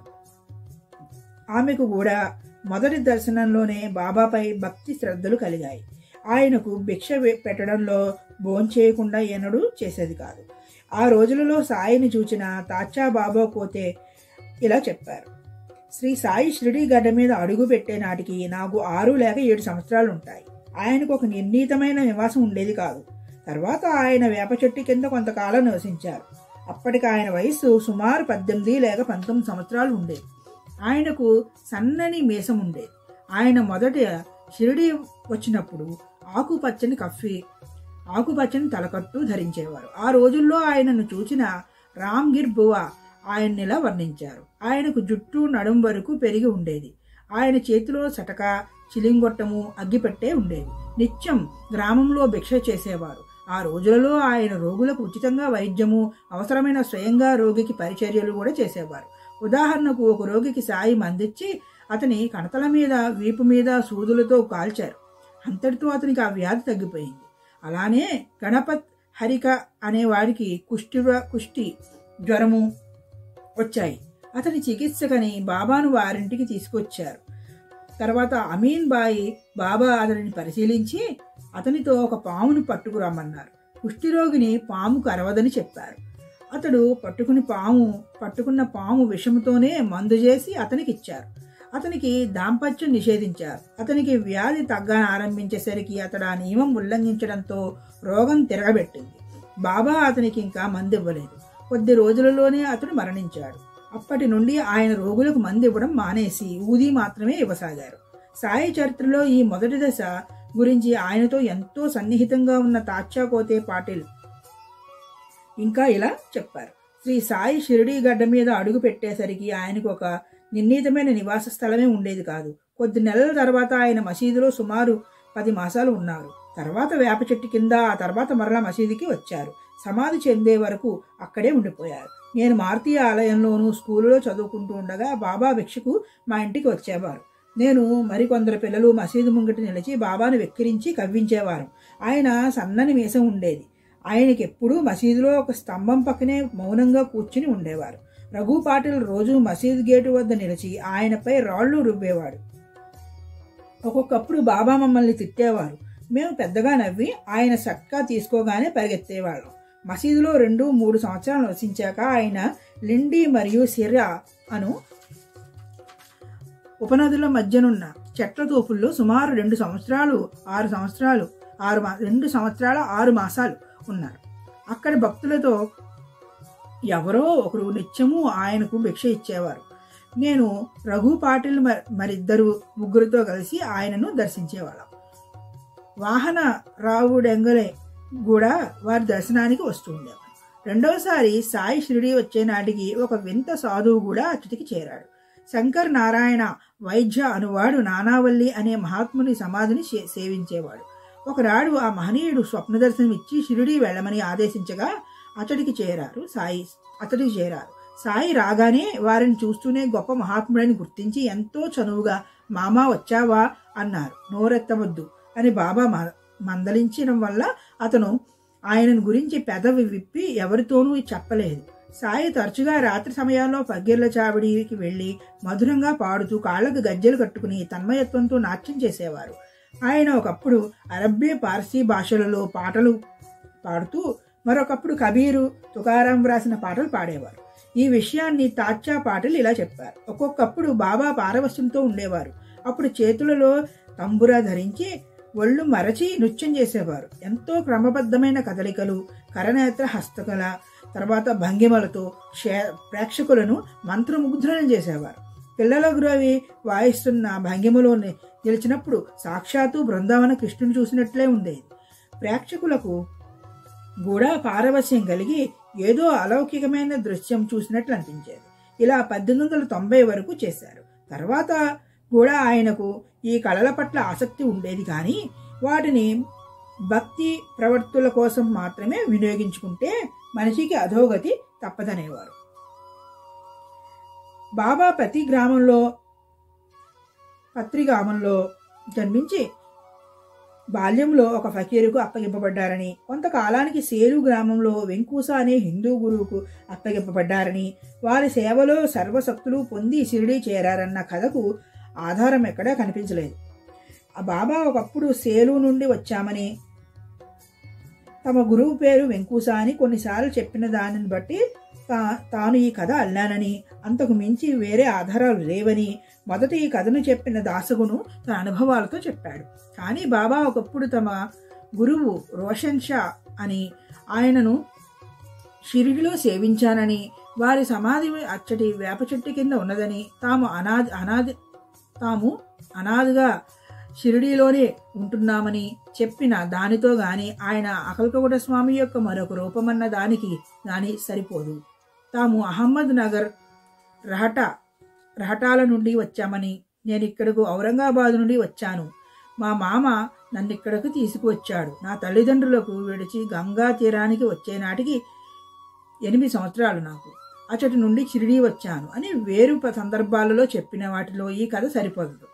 ఆమెకు కూడా మొదటి దర్శనంలోనే బాబాపై భక్తి శ్రద్ధలు కలిగాయి ఆయనకు భిక్ష వే- పెట్టడంలో భోంచేయకుండా ఎన్నడూ చేసేది కాదు ఆ రోజులలో సాయిని చూచిన తాచా బాబా కోతే ఇలా చెప్పారు శ్రీ సాయి షిరిడి గడ్డ మీద అడుగు పెట్టే నాటికి నాకు ఆరు లేక ఏడు సంవత్సరాలు ఉంటాయి ఆయనకు ఒక నిర్ణీతమైన నివాసం ఉండేది కాదు తర్వాత ఆయన వేప చెట్టు కింద కొంతకాలం నివసించారు అప్పటికి ఆయన వయస్సు సుమారు పద్దెనిమిది లేక పంతొమ్మిది సంవత్సరాలు ఉండేది ఆయనకు సన్నని మీసం ఉండేది ఆయన మొదట షిరిడి వచ్చినప్పుడు ఆకుపచ్చని కఫీ ఆకుపచ్చని తలకట్టు ధరించేవారు ఆ రోజుల్లో ఆయనను చూచిన రామ్గిర్ బువా ఆయన్నిలా వర్ణించారు ఆయనకు జుట్టు నడుం వరకు పెరిగి ఉండేది ఆయన చేతిలో సటక చిలింగొట్టము అగ్గిపెట్టే ఉండేది నిత్యం గ్రామంలో భిక్ష చేసేవారు ఆ రోజులలో ఆయన రోగులకు ఉచితంగా వైద్యము అవసరమైన స్వయంగా రోగికి పరిచర్యలు కూడా చేసేవారు ఉదాహరణకు ఒక రోగికి సాయి మందిచ్చి అతని కణతల మీద వీపు మీద సూదులతో కాల్చారు అంతటితో అతనికి ఆ వ్యాధి తగ్గిపోయింది అలానే గణపత్ హరిక అనే వాడికి కుష్టి కుష్టి జ్వరము వచ్చాయి అతని చికిత్సకని బాబాను వారింటికి తీసుకొచ్చారు తర్వాత అమీన్ బాయి బాబా అతనిని పరిశీలించి అతనితో ఒక పామును పట్టుకురమ్మన్నారు కుష్ఠిరోగిని పాము కరవదని చెప్పారు అతడు పట్టుకుని పాము పట్టుకున్న పాము విషముతోనే మందు చేసి అతనికి ఇచ్చారు అతనికి దాంపత్యం నిషేధించారు అతనికి వ్యాధి తగ్గ ఆరంభించేసరికి అతడు ఆ నియమం ఉల్లంఘించడంతో రోగం తిరగబెట్టింది బాబా అతనికి ఇంకా మందు ఇవ్వలేదు కొద్ది రోజులలోనే అతడు మరణించాడు అప్పటి నుండి ఆయన రోగులకు మందు ఇవ్వడం మానేసి ఊది మాత్రమే ఇవ్వసాగారు సాయి చరిత్రలో ఈ మొదటి దశ గురించి ఆయనతో ఎంతో సన్నిహితంగా ఉన్న తాచాకోతే పాటిల్ ఇంకా ఇలా చెప్పారు శ్రీ సాయి షిరిడీ గడ్డ మీద అడుగు పెట్టేసరికి ఆయనకు ఒక నిర్ణీతమైన నివాస స్థలమే ఉండేది కాదు కొద్ది నెలల తర్వాత ఆయన మసీదులో సుమారు పది మాసాలు ఉన్నారు తర్వాత వేప చెట్టు కింద ఆ తర్వాత మరలా మసీదుకి వచ్చారు సమాధి చెందే వరకు అక్కడే ఉండిపోయారు నేను మారుతీయ ఆలయంలోనూ స్కూలులో చదువుకుంటూ ఉండగా బాబా భిక్షకు మా ఇంటికి వచ్చేవారు నేను మరికొందరు పిల్లలు మసీదు ముంగిట నిలిచి బాబాను వెక్కిరించి కవ్వించేవారు ఆయన సన్నని మీసం ఉండేది ఆయనకి ఎప్పుడూ మసీదులో ఒక స్తంభం పక్కనే మౌనంగా కూర్చుని ఉండేవారు రఘు పాటిల్ రోజు మసీదు గేటు వద్ద నిలిచి ఆయనపై రాళ్లు రుబ్బేవాడు ఒక్కొక్కప్పుడు బాబా మమ్మల్ని తిట్టేవారు మేము పెద్దగా నవ్వి ఆయన సట్కా తీసుకోగానే పరిగెత్తేవాళ్ళం మసీదులో రెండు మూడు సంవత్సరాలు నివసించాక ఆయన లిండి మరియు సిరా అను ఉపనదుల మధ్యనున్న చెట్ల తోపుల్లో సుమారు రెండు సంవత్సరాలు ఆరు సంవత్సరాలు ఆరు మా రెండు సంవత్సరాల ఆరు మాసాలు ఉన్నారు అక్కడ భక్తులతో ఎవరో ఒకరు నిత్యము ఆయనకు భిక్ష ఇచ్చేవారు నేను రఘు పాటిల్ మ- మరిద్దరు ముగ్గురితో కలిసి ఆయనను దర్శించేవాళ్ళం వాహన రావు డెంగలే కూడా వారి దర్శనానికి వస్తూ ఉండేవారు రెండవసారి సాయి షిరిడి వచ్చే నాటికి ఒక వింత సాధువు కూడా అచ్చటికి చేరాడు శంకర్ నారాయణ వైద్య అనువాడు నానావల్లి అనే మహాత్ముని సమాధిని సే- సేవించేవాడు ఒకనాడు ఆ మహనీయుడు స్వప్న దర్శనం ఇచ్చి షిరిడి వెళ్ళమని ఆదేశించగా అతడికి చేరారు సాయి అతడికి చేరారు సాయి రాగానే వారిని చూస్తూనే గొప్ప మహాత్ముడని గుర్తించి ఎంతో చనువుగా మామా వచ్చావా అన్నారు నోరెత్తవద్దు అని బాబా మ- మందలించడం వల్ల అతను ఆయనను గురించి పెదవి విప్పి ఎవరితోనూ చెప్పలేదు సాయి తరచుగా రాత్రి సమయాల్లో పగ్గీర్ల చావిడికి వెళ్లి మధురంగా పాడుతూ కాళ్ళకు గజ్జెలు కట్టుకుని తన్మయత్వంతో నాట్యం చేసేవారు ఆయన ఒకప్పుడు అరబ్బీ పార్సీ భాషలలో పాటలు పాడుతూ మరొకప్పుడు కబీరు తుకారాం రాసిన పాటలు పాడేవారు ఈ విషయాన్ని తాచా పాటలు ఇలా చెప్పారు ఒక్కొక్కప్పుడు బాబా పారవశ్యంతో ఉండేవారు అప్పుడు చేతులలో తంబురా ధరించి ఒళ్ళు మరచి నృత్యం చేసేవారు ఎంతో క్రమబద్ధమైన కదలికలు కరనేత్ర హస్తకళ తర్వాత భంగిమలతో క్షే- ప్రేక్షకులను మంత్రముగ్ధులను చేసేవారు పిల్లల గురవి వాయిస్తున్న భంగిమలో ని- నిలిచినప్పుడు సాక్షాత్తు బృందావన కృష్ణుని చూసినట్లే ఉండేది ప్రేక్షకులకు కూడా పారవశ్యం కలిగి ఏదో అలౌకికమైన దృశ్యం చూసినట్లు అనిపించేది ఇలా పద్దెనిమిది వందల తొంభై వరకు చేశారు తర్వాత కూడా ఆయనకు ఈ కళల పట్ల ఆసక్తి ఉండేది కానీ వాటిని భక్తి ప్రవర్తుల కోసం మాత్రమే వినియోగించుకుంటే మనిషికి అధోగతి తప్పదనేవారు బాబా ప్రతి గ్రామంలో పత్రి గ్రామంలో జన్మించి బాల్యంలో ఒక ఫకీరుకు అప్పగింపబడ్డారని కొంతకాలానికి సేలు గ్రామంలో వెంకూస అనే హిందూ గురువుకు అప్పగింపబడ్డారని వారి సేవలో సర్వశక్తులు పొంది షిరిడీ చేరారన్న కథకు ఆధారం ఎక్కడా కనిపించలేదు ఆ బాబా ఒకప్పుడు సేలు నుండి వచ్చామని తమ గురువు పేరు వెంకూస అని కొన్నిసార్లు చెప్పిన దానిని బట్టి తా తాను ఈ కథ అల్లానని అంతకు మించి వేరే ఆధారాలు లేవని మొదట ఈ కథను చెప్పిన దాసగును తన అనుభవాలతో చెప్పాడు కానీ బాబా ఒకప్పుడు తమ గురువు రోషన్ షా అని ఆయనను షిరిడిలో సేవించానని వారి సమాధి అచ్చటి వేప చెట్టు కింద ఉన్నదని తాము అనాది అనాది తాము అనాదిగా షిరిడీలోనే ఉంటున్నామని చెప్పిన దానితో గాని ఆయన అకల్కగూడ స్వామి యొక్క మరొక రూపమన్న దానికి గాని సరిపోదు తాము అహ్మద్ నగర్ రహట రహటాల నుండి వచ్చామని నేను ఇక్కడకు ఔరంగాబాద్ నుండి వచ్చాను మా మామ నన్ను ఇక్కడకు తీసుకువచ్చాడు నా తల్లిదండ్రులకు విడిచి గంగా తీరానికి వచ్చే నాటికి ఎనిమిది సంవత్సరాలు నాకు అచ్చటి నుండి షిరిడీ వచ్చాను అని వేరు ప- సందర్భాలలో చెప్పిన వాటిలో ఈ కథ సరిపోదు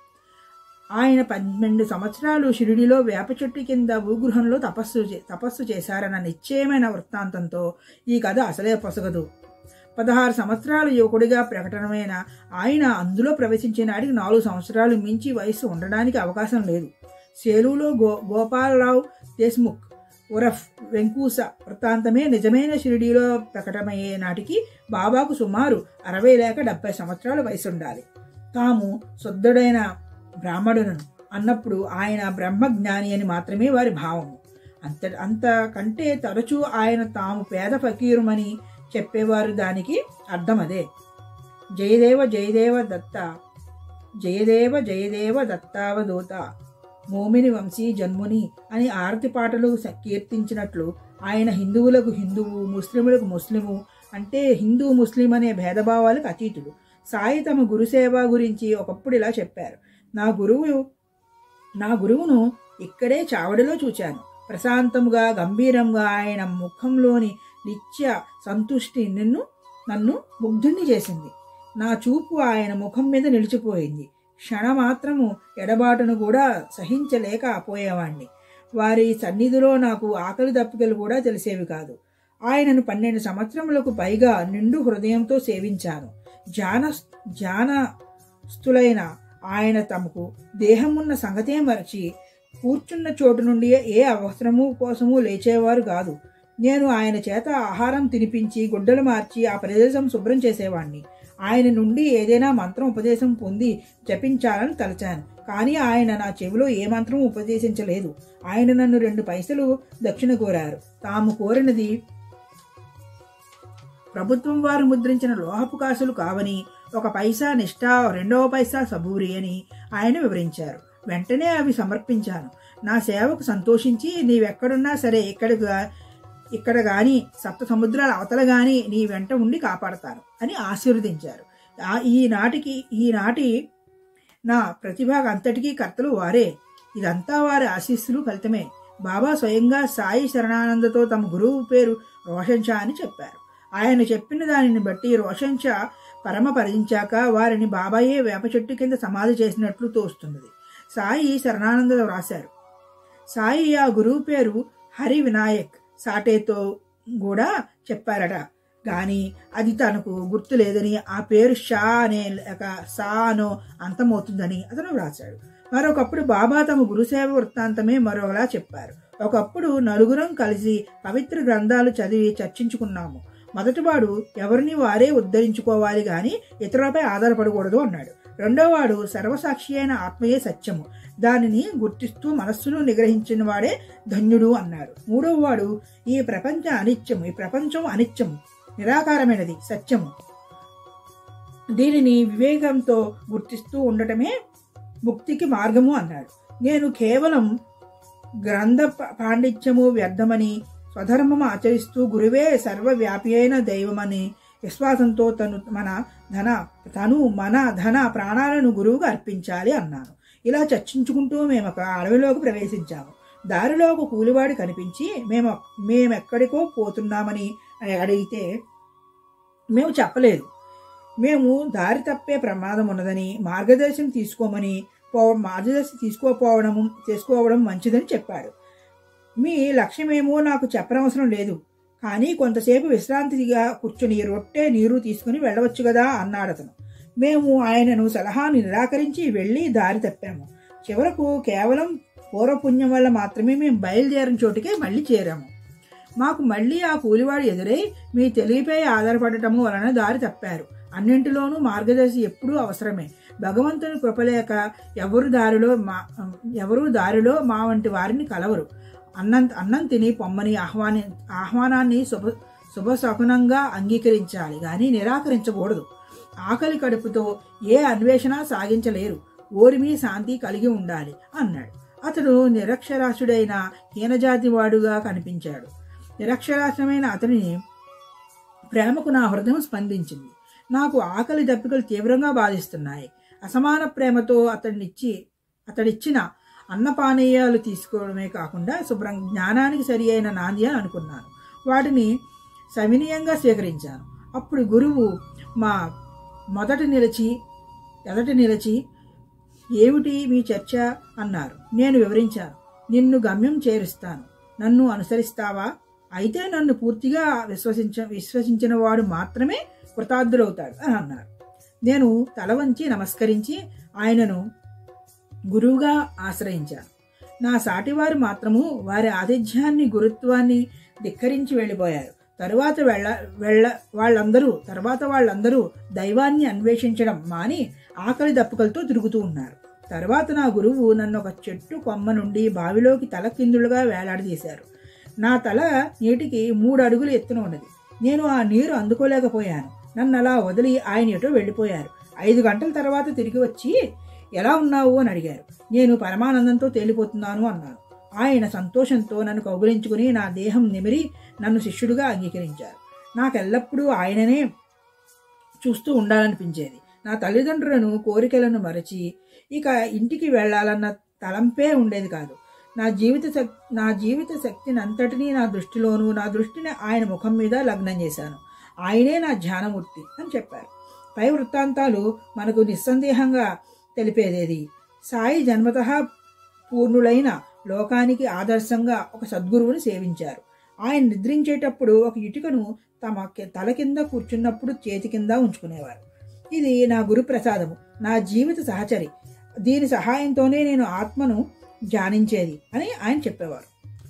ఆయన పన్నెండు సంవత్సరాలు షిరిడిలో వేప చెట్టు కింద భూగృహంలో తపస్సు చే- తపస్సు చేశారన్న నిశ్చయమైన వృత్తాంతంతో ఈ కథ అసలే పొసగదు పదహారు సంవత్సరాలు యువకుడిగా ప్రకటనమైన ఆయన అందులో ప్రవేశించిన నాటికి నాలుగు సంవత్సరాలు మించి వయస్సు ఉండడానికి అవకాశం లేదు సేలులో గో గోపాలరావు దేశ్ముఖ్ ఉరఫ్ వెంకూస వృత్తాంతమే నిజమైన షిరిడీలో ప్రకటమయ్యే నాటికి బాబాకు సుమారు అరవై లేక డెబ్బై సంవత్సరాల వయసు ఉండాలి తాము శుద్ధుడైన బ్రాహ్మణులను అన్నప్పుడు ఆయన బ్రహ్మజ్ఞాని అని మాత్రమే వారి భావము అంత అంతకంటే తరచూ ఆయన తాము పేద ఫకీరుమని చెప్పేవారు దానికి అర్థం అదే జయదేవ జయదేవ దత్త జయదేవ జయదేవ దత్తావధూత మోమిని వంశీ జన్ముని అని ఆరతి పాటలు స- కీర్తించినట్లు ఆయన హిందువులకు హిందువు ముస్లిములకు ముస్లిము అంటే హిందూ ముస్లిం అనే భేదభావాలకు అతీతుడు సాయి తమ గురుసేవ గురించి ఒకప్పుడు ఇలా చెప్పారు నా గురువు నా గురువును ఇక్కడే చావడిలో చూచాను ప్రశాంతముగా గంభీరంగా ఆయన ముఖంలోని నిత్య సంతుష్టి నిన్ను నన్ను ముగ్ధుణ్ణి చేసింది నా చూపు ఆయన ముఖం మీద నిలిచిపోయింది క్షణమాత్రము ఎడబాటును కూడా సహించలేక పోయేవాణ్ణి వారి సన్నిధిలో నాకు ఆకలి దప్పికలు కూడా తెలిసేవి కాదు ఆయనను పన్నెండు సంవత్సరములకు పైగా నిండు హృదయంతో సేవించాను జాన జానస్తులైన ఆయన తమకు దేహమున్న సంగతే మరచి కూర్చున్న చోటు నుండి ఏ అవసరము కోసము లేచేవారు కాదు నేను ఆయన చేత ఆహారం తినిపించి గుడ్డలు మార్చి ఆ ప్రదేశం శుభ్రం చేసేవాణ్ణి ఆయన నుండి ఏదైనా మంత్రం ఉపదేశం పొంది జపించాలని తలచాను కానీ ఆయన నా చెవిలో ఏ మంత్రం ఉపదేశించలేదు ఆయన నన్ను రెండు పైసలు దక్షిణ కోరారు తాము కోరినది ప్రభుత్వం వారు ముద్రించిన లోహపు కాసులు కావని ఒక పైసా నిష్ఠ రెండవ పైసా సబూరి అని ఆయన వివరించారు వెంటనే అవి సమర్పించాను నా సేవకు సంతోషించి నీవెక్కడున్నా సరే ఇక్కడికి ఇక్కడ గాని సప్త సముద్రాల అవతల గాని నీ వెంట ఉండి కాపాడతాను అని ఆశీర్వదించారు ఆ- ఈనాటికి ఈనాటి నా ప్రతిభ అంతటికీ కర్తలు వారే ఇదంతా వారి ఆశీస్సులు ఫలితమే బాబా స్వయంగా సాయి శరణానందతో తమ గురువు పేరు రోషన్ షా అని చెప్పారు ఆయన చెప్పిన దానిని బట్టి రోషంచ పరమపరించాక వారిని బాబాయే వేప చెట్టు కింద సమాధి చేసినట్లు తోస్తున్నది సాయి శరణానంద వ్రాశారు సాయి ఆ గురువు పేరు హరి వినాయక్ సాటేతో కూడా చెప్పారట గాని అది తనకు గుర్తు లేదని ఆ పేరు షా అనే లేక సా అనో అంతమవుతుందని అతను వ్రాశాడు మరొకప్పుడు బాబా తమ గురుసేవ వృత్తాంతమే మరొకలా చెప్పారు ఒకప్పుడు నలుగురం కలిసి పవిత్ర గ్రంథాలు చదివి చర్చించుకున్నాము మొదటివాడు ఎవరిని వారే ఉద్ధరించుకోవాలి గాని ఇతరులపై ఆధారపడకూడదు అన్నాడు రెండోవాడు సర్వసాక్షి అయిన ఆత్మయే సత్యము దానిని గుర్తిస్తూ మనస్సును నిగ్రహించిన వాడే ధన్యుడు అన్నారు మూడవ వాడు ఈ ప్రపంచ అనిత్యము ఈ ప్రపంచం అనిత్యము నిరాకారమైనది సత్యము దీనిని వివేకంతో గుర్తిస్తూ ఉండటమే ముక్తికి మార్గము అన్నాడు నేను కేవలం గ్రంథ ప- పాండిత్యము వ్యర్థమని స్వధర్మము ఆచరిస్తూ గురువే సర్వవ్యాపి అయిన దైవమని విశ్వాసంతో తను మన ధన తను మన ధన ప్రాణాలను గురువుకు అర్పించాలి అన్నాను ఇలా చర్చించుకుంటూ మేము ఒక అడవిలోకి ప్రవేశించాము దారిలో ఒక కూలివాడు కనిపించి మేము మేమెక్కడికో పోతున్నామని అని అడిగితే మేము చెప్పలేదు మేము దారి తప్పే ప్రమాదం ఉన్నదని మార్గదర్శనం తీసుకోమని పో మార్గదర్శనం తీసుకోపోవడము చేసుకోవడం మంచిదని చెప్పాడు మీ లక్ష్యమేమో నాకు చెప్పనవసరం లేదు కానీ కొంతసేపు విశ్రాంతిగా కూర్చుని రొట్టె నీరు తీసుకుని వెళ్ళవచ్చు కదా అన్నాడు అతను మేము ఆయనను సలహాను నిరాకరించి వెళ్ళి దారి తప్పాము చివరకు కేవలం పూర్వపుణ్యం వల్ల మాత్రమే మేము బయలుదేరిన చోటుకే మళ్ళీ చేరాము మాకు మళ్ళీ ఆ కూలివాడు ఎదురై మీ తెలివిపై ఆధారపడటము వలన దారి తప్పారు అన్నింటిలోనూ మార్గదర్శి ఎప్పుడూ అవసరమే భగవంతుని కృపలేక ఎవరు దారిలో మా ఎవరు దారిలో మా వంటి వారిని కలవరు అన్నం అన్నం తిని పొమ్మని ఆహ్వాని ఆహ్వానాన్ని శుభ శుభశకునంగా అంగీకరించాలి కానీ నిరాకరించకూడదు ఆకలి కడుపుతో ఏ అన్వేషణ సాగించలేరు ఓరిమి శాంతి కలిగి ఉండాలి అన్నాడు అతడు నిరక్షరాస్యుడైన హీనజాతి వాడుగా కనిపించాడు నిరక్షరాస్యమైన అతనిని ప్రేమకు నా హృదయం స్పందించింది నాకు ఆకలి దప్పికలు తీవ్రంగా బాధిస్తున్నాయి అసమాన ప్రేమతో అతడినిచ్చి అతడిచ్చిన అన్నపానీయాలు తీసుకోవడమే కాకుండా శుభ్రం జ్ఞానానికి సరి అయిన నాంది అని అనుకున్నాను వాటిని సవినీయంగా స్వీకరించాను అప్పుడు గురువు మా మొదట నిలిచి ఎదట నిలిచి ఏమిటి మీ చర్చ అన్నారు నేను వివరించాను నిన్ను గమ్యం చేరుస్తాను నన్ను అనుసరిస్తావా అయితే నన్ను పూర్తిగా విశ్వసించ విశ్వసించిన వాడు మాత్రమే కృతార్థులవుతాడు అని అన్నారు నేను తల వంచి నమస్కరించి ఆయనను గురువుగా ఆశ్రయించాను నా సాటివారు మాత్రము వారి ఆతిథ్యాన్ని గురుత్వాన్ని ధిక్కరించి వెళ్ళిపోయారు తరువాత వెళ్ళ వెళ్ళ వాళ్ళందరూ తర్వాత వాళ్ళందరూ దైవాన్ని అన్వేషించడం మాని ఆకలి దప్పుకలతో తిరుగుతూ ఉన్నారు తర్వాత నా గురువు నన్ను ఒక చెట్టు కొమ్మ నుండి బావిలోకి తల కిందులుగా వేలాడదీశారు నా తల నీటికి మూడు అడుగులు ఎత్తున ఉన్నది నేను ఆ నీరు అందుకోలేకపోయాను నన్ను అలా వదిలి ఆయన ఎటో వెళ్ళిపోయారు ఐదు గంటల తర్వాత తిరిగి వచ్చి ఎలా ఉన్నావు అని అడిగారు నేను పరమానందంతో తేలిపోతున్నాను అన్నాను ఆయన సంతోషంతో నన్ను కౌగులించుకుని నా దేహం నిమిరి నన్ను శిష్యుడిగా అంగీకరించారు నాకెల్లప్పుడూ ఆయననే చూస్తూ ఉండాలనిపించేది నా తల్లిదండ్రులను కోరికలను మరచి ఇక ఇంటికి వెళ్ళాలన్న తలంపే ఉండేది కాదు నా జీవిత శక్ నా జీవిత శక్తిని అంతటినీ నా దృష్టిలోనూ నా దృష్టిని ఆయన ముఖం మీద లగ్నం చేశాను ఆయనే నా ధ్యానమూర్తి అని చెప్పారు పై వృత్తాంతాలు మనకు నిస్సందేహంగా తెలిపేదేది సాయి జన్మత పూర్ణులైన లోకానికి ఆదర్శంగా ఒక సద్గురువుని సేవించారు ఆయన నిద్రించేటప్పుడు ఒక ఇటుకను తమ కి- తల కింద కూర్చున్నప్పుడు చేతి కింద ఉంచుకునేవారు ఇది నా గురు ప్రసాదము నా జీవిత సహచరి దీని సహాయంతోనే నేను ఆత్మను ధ్యానించేది అని ఆయన చెప్పేవారు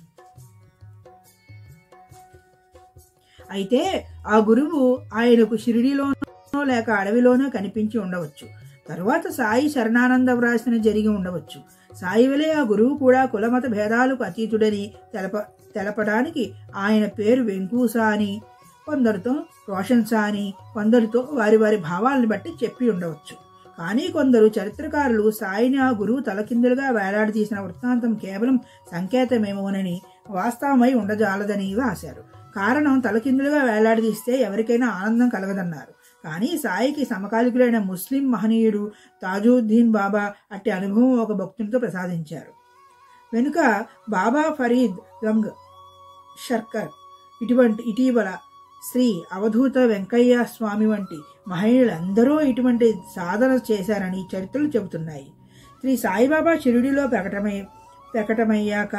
అయితే ఆ గురువు ఆయనకు షిరిడిలోనో లేక అడవిలోనో కనిపించి ఉండవచ్చు తరువాత సాయి శరణానంద వ్రాసిన జరిగి ఉండవచ్చు సాయి వలె ఆ గురువు కూడా కులమత భేదాలకు అతీతుడని తెలప తెలపడానికి ఆయన పేరు వెంకూసా అని కొందరితో రోషన్సా అని కొందరితో వారి వారి భావాలను బట్టి చెప్పి ఉండవచ్చు కానీ కొందరు చరిత్రకారులు సాయిని ఆ గురువు తలకిందులుగా వేలాడదీసిన వృత్తాంతం కేవలం సంకేతమేమోనని వాస్తవమై ఉండజాలదని రాశారు కారణం తలకిందులుగా వేలాడదీస్తే ఎవరికైనా ఆనందం కలగదన్నారు కానీ సాయికి సమకాలికులైన ముస్లిం మహనీయుడు తాజుద్దీన్ బాబా అట్టి అనుభవం ఒక భక్తునితో ప్రసాదించారు వెనుక బాబా ఫరీద్ గంగ్ షర్కర్ ఇటువంటి ఇటీవల శ్రీ అవధూత వెంకయ్య స్వామి వంటి మహిళలందరూ ఇటువంటి సాధన చేశారని చరిత్రలు చెబుతున్నాయి శ్రీ సాయిబాబా షిరిడిలో ప్రకటమై ప్రకటమయ్యాక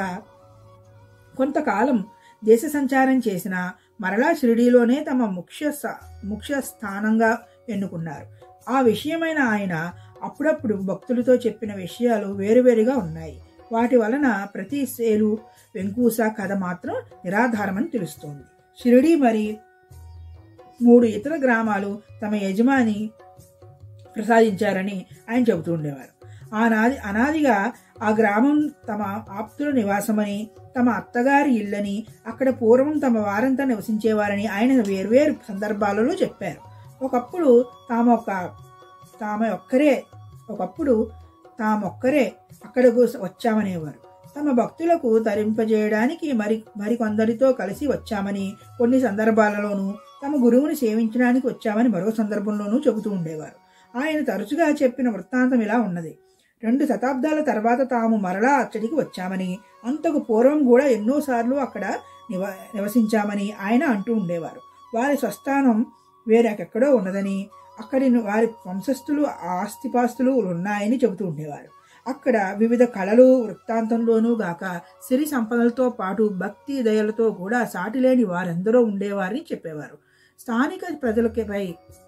కొంతకాలం దేశ సంచారం చేసిన మరలా షిరిడీలోనే తమ ముఖ్య స- ముఖ్య స్థానంగా ఎన్నుకున్నారు ఆ విషయమైన ఆయన అప్పుడప్పుడు భక్తులతో చెప్పిన విషయాలు వేరువేరుగా ఉన్నాయి వాటి వలన ప్రతి సేలు వెంకూస కథ మాత్రం నిరాధారమని తెలుస్తోంది షిరిడి మరి మూడు ఇతర గ్రామాలు తమ యజమాని ప్రసాదించారని ఆయన చెబుతూ ఉండేవారు ఆనాది అనాదిగా ఆ గ్రామం తమ ఆప్తుల నివాసమని తమ అత్తగారి ఇల్లని అక్కడ పూర్వం తమ వారంతా నివసించేవారని ఆయన వేర్వేరు సందర్భాలలో చెప్పారు ఒకప్పుడు తామొక్క తాము ఒక్కరే ఒకప్పుడు తామొక్కరే అక్కడకు వచ్చామనేవారు తమ భక్తులకు తరింపజేయడానికి మరి మరికొందరితో కలిసి వచ్చామని కొన్ని సందర్భాలలోనూ తమ గురువుని సేవించడానికి వచ్చామని మరో సందర్భంలోనూ చెబుతూ ఉండేవారు ఆయన తరచుగా చెప్పిన వృత్తాంతం ఇలా ఉన్నది రెండు శతాబ్దాల తర్వాత తాము మరలా అచ్చడికి వచ్చామని అంతకు పూర్వం కూడా ఎన్నోసార్లు అక్కడ నివ నివసించామని ఆయన అంటూ ఉండేవారు వారి స్వస్థానం వేరెక్కడో ఉన్నదని అక్కడి వారి వంశస్థులు ఆస్తిపాస్తులు ఉన్నాయని చెబుతూ ఉండేవారు అక్కడ వివిధ కళలు వృత్తాంతంలోనూ గాక సిరి సంపదలతో పాటు భక్తి దయలతో కూడా సాటిలేని వారెందరో ఉండేవారని చెప్పేవారు స్థానిక ప్రజలపై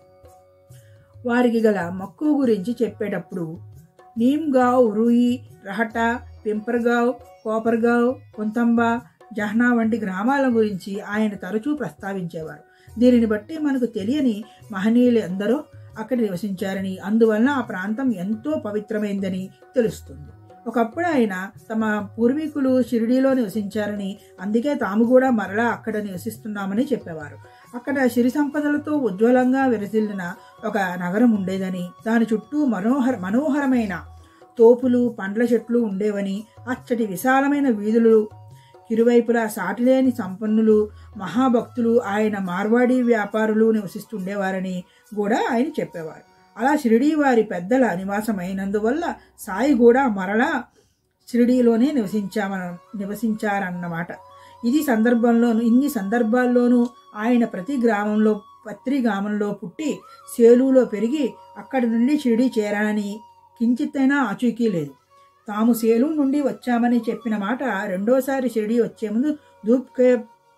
వారికి గల మక్కువ గురించి చెప్పేటప్పుడు నీమ్గావ్ రూయి రహట పింపర్గావ్ కోపర్గావ్ కొంతంబ జహ్నా వంటి గ్రామాల గురించి ఆయన తరచూ ప్రస్తావించేవారు దీనిని బట్టి మనకు తెలియని మహనీయులు ఎందరో అక్కడ నివసించారని అందువలన ఆ ప్రాంతం ఎంతో పవిత్రమైందని తెలుస్తుంది ఒకప్పుడు ఆయన తమ పూర్వీకులు షిరిడీలో నివసించారని అందుకే తాము కూడా మరలా అక్కడ నివసిస్తున్నామని చెప్పేవారు అక్కడ సిరి సంపదలతో ఉజ్వలంగా విరసిల్లిన ఒక నగరం ఉండేదని దాని చుట్టూ మనోహర మనోహరమైన తోపులు పండ్ల చెట్లు ఉండేవని అచ్చటి విశాలమైన వీధులు ఇరువైపులా సాటిలేని సంపన్నులు మహాభక్తులు ఆయన మార్వాడీ వ్యాపారులు నివసిస్తుండేవారని కూడా ఆయన చెప్పేవారు అలా షిరిడీ వారి పెద్దల నివాసమైనందువల్ల సాయి కూడా మరలా షిరిడీలోనే నివసించామ నివసించారన్నమాట ఇది సందర్భంలోను ఇన్ని సందర్భాల్లోనూ ఆయన ప్రతి గ్రామంలో పత్రి గ్రామంలో పుట్టి సేలులో పెరిగి అక్కడి నుండి షిరిడీ చేరానని కించిత్తైనా ఆచూకీ లేదు తాము సేలు నుండి వచ్చామని చెప్పిన మాట రెండోసారి షిరిడీ వచ్చే ముందు ధూప్కే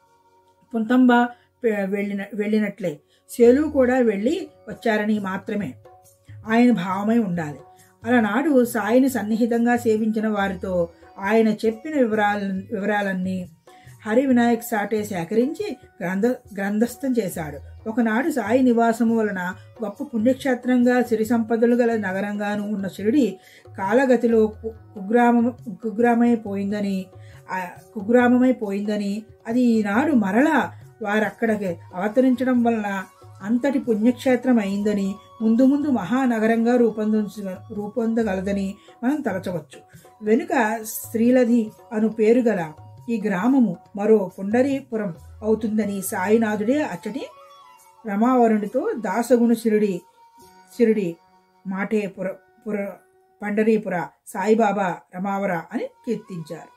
పుంతంబ వెళ్ళిన వెళ్ళినట్లే సేలు కూడా వెళ్ళి వచ్చారని మాత్రమే ఆయన భావమై ఉండాలి అలనాడు సాయిని సన్నిహితంగా సేవించిన వారితో ఆయన చెప్పిన వివరాల వివరాలన్నీ హరి వినాయక్ సాటే సేకరించి గ్రంథ గ్రంథస్థం చేశాడు ఒకనాడు సాయి నివాసము వలన గొప్ప పుణ్యక్షేత్రంగా సిరి సంపదలు గల నగరంగాను ఉన్న షిరిడి కాలగతిలో కు- కుగ్రామం కుగ్రామైపోయిందని ఆ కుగ్రామమైపోయిందని అది ఈనాడు మరలా వారక్కడికి అవతరించడం వలన అంతటి పుణ్యక్షేత్రం అయిందని ముందు ముందు మహానగరంగా రూపొందించ రూపొందగలదని మనం తలచవచ్చు వెనుక శ్రీలధి అను పేరు గల ఈ గ్రామము మరో పుండరీపురం అవుతుందని సాయినాథుడే అచ్చటి రమావరునితో దాసగుణ శిరుడి శిరుడి మాటే పుర పుర పండరీపుర సాయిబాబా రమావర అని కీర్తించారు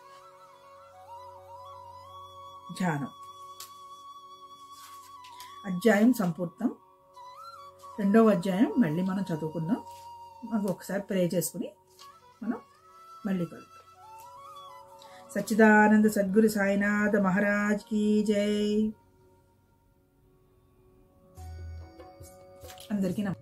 ధ్యానం అధ్యాయం సంపూర్తం రెండవ అధ్యాయం మళ్ళీ మనం చదువుకుందాం మనకు ఒకసారి ప్రే చేసుకుని మనం మళ్ళీ కలుద్దాం సచ్చిదానంద సద్గురు సాయినాథ మహారాజ్ కీ జై అందరికీ నమస్కారం